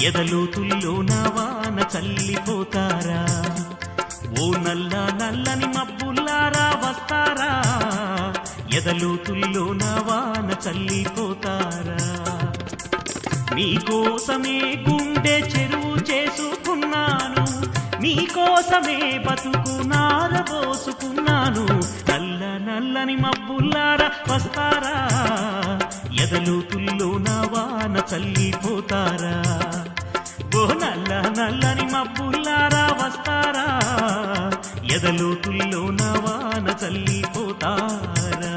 ఎదలోతుల్లో నా వాన చల్లిపోతారా ఓ నల్ల నల్లని మబ్బుల్లారా వస్తారా ఎదలోతుల్లో నా వాన చల్లిపోతారా నీకోసమే గుండె చెరువు చేసుకున్నాను నీకోసమే బతుకు నారబోసుకున్నాను నల్ల నల్లని మబ్బుల్లారా వస్తారా ఎదలోతుల్లో నా వాన చల్లిపోతారా ఓ నల్ల నల్లని మబ్బుల్లారా వస్తారా ఎదలోతుల్లో నా వాన చల్లిపోతారా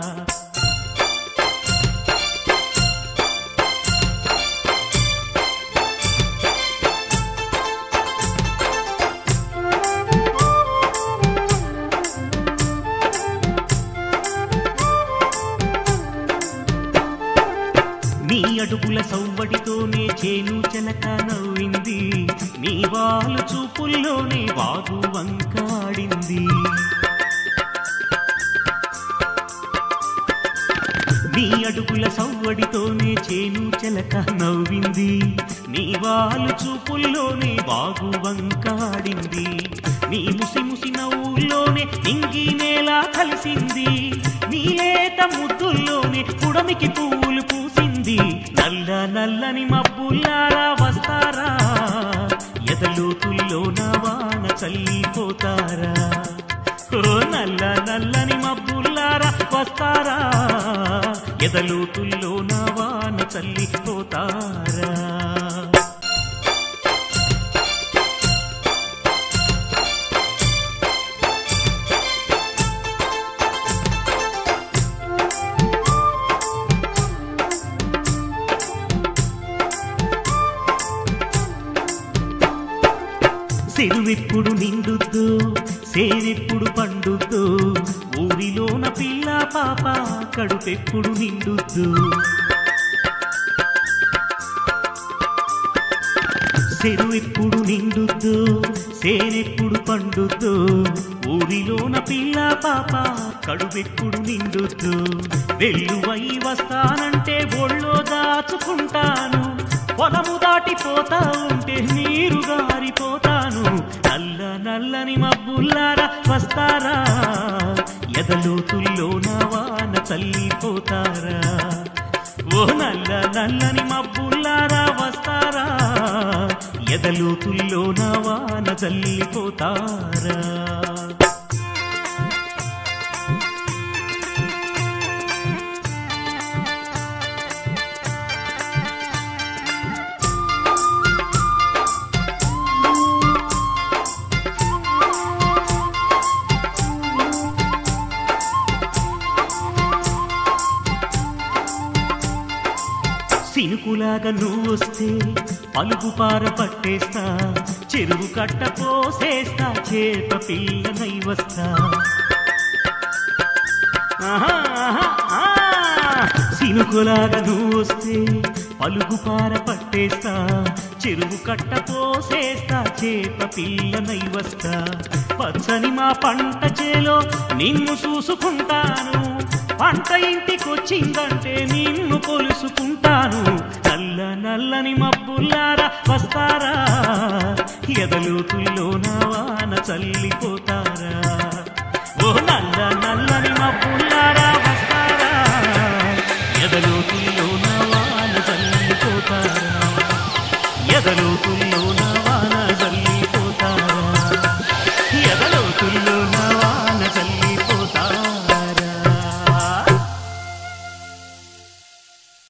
నీ అడుగుల సవ్వడితోనే చేను చెలక నవ్వింది నీ వాళ్ళు చూపుల్లోనే వాగు వంకాడింది నీ అడుగుల సవ్వడితోనే చేను చెలక నవ్వింది నీ వాళ్ళు చూపుల్లోనే వాగు వంకాడింది నీ ముసి ముసి నవ్వుల్లోనే నింగి నేల కలిసింది నీ లేత ముద్దుల్లోనే పుడమికి పువ్వులు పూసింది నల్ల నల్లని మబ్బుల్లారా వస్తారా ఎదలోతుల్లో నా వాన చల్లిపోతారా ఓ నల్ల నల్లని మబ్బుల్లారా వస్తారా ఎదలోతుల్లో నా వాన చల్లిపోతారా చెరువెప్పుడు నిండుద్దు సేనెప్పుడు పండుద్దు ఊరిలోన పిల్ల పాప కడుపెప్పుడు నిండుద్దు చెరువెప్పుడు నిండుద్దు సేనెప్పుడు పండుద్దు ఊరిలోన పిల్ల పాప కడుపెప్పుడు నిండుద్దు వెల్లువై వస్తానంటే ఒళ్ళో దాచుకుంటాను పొలము దాటిపోతా ఉంటే నీరు గారిపోతాను నల్ల నల్లని మబ్బుల్లారా వస్తారా ఎదలోతుల్లో నా వాన చల్లిపోతారా ఓ నల్ల నల్లని మబ్బుల్లారా వస్తారా ఎదలోతుల్లో నా వాన చల్లిపోతారా సినుకులాగా నువ్వొస్తే పలుపు పార పట్టేస్తా చెరువు కట్ట పోసేస్తా చేప పిల్లనై వస్తా ఆహా, ఆహా, ఆ. సినుకులాగా నువ్వొస్తే పలుగు పార పట్టేస్తా చెరువు కట్ట పోసేస్తా చేప పిల్లనై వస్తా పచ్చని మా పంట చేలో నిన్ను చూసుకుంటాను పంట ఇంటికొచ్చిందంటే నిన్ను కొలుసుకుంటాను నల్ల నల్లని మబ్బుల్లారా వస్తారా ఎదలోతుల్లో నా వాన చల్లిపో